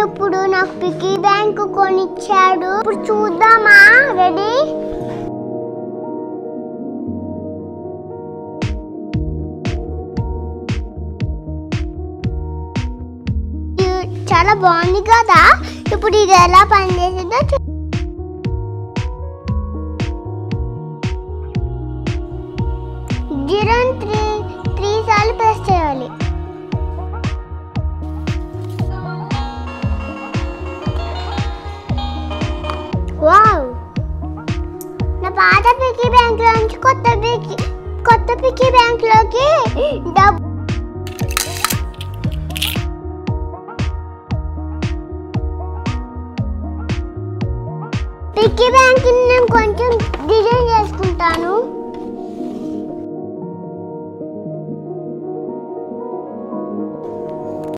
ఇప్పుడు నాకు piggy bank కొనిచ్చాడు ఇప్పుడు చూద్దామా రెడీ ఇది చాలా బాగుంది కదా ఇప్పుడు ఇది ఎలా పనిచేసిందో చూ జీరో త్రీ త్రీ సార్లు ప్రెస్ చేయాలి వావ్ నా పాత పిక్కీ బ్యాంక్ నుంచి కొత్త పిక్కీ కొత్త పిక్కీ బ్యాంక్ లోకి డబ్బు పిక్కీ బ్యాంక్ నేను కొంచెం డిజైన్ చేసుకుంటాను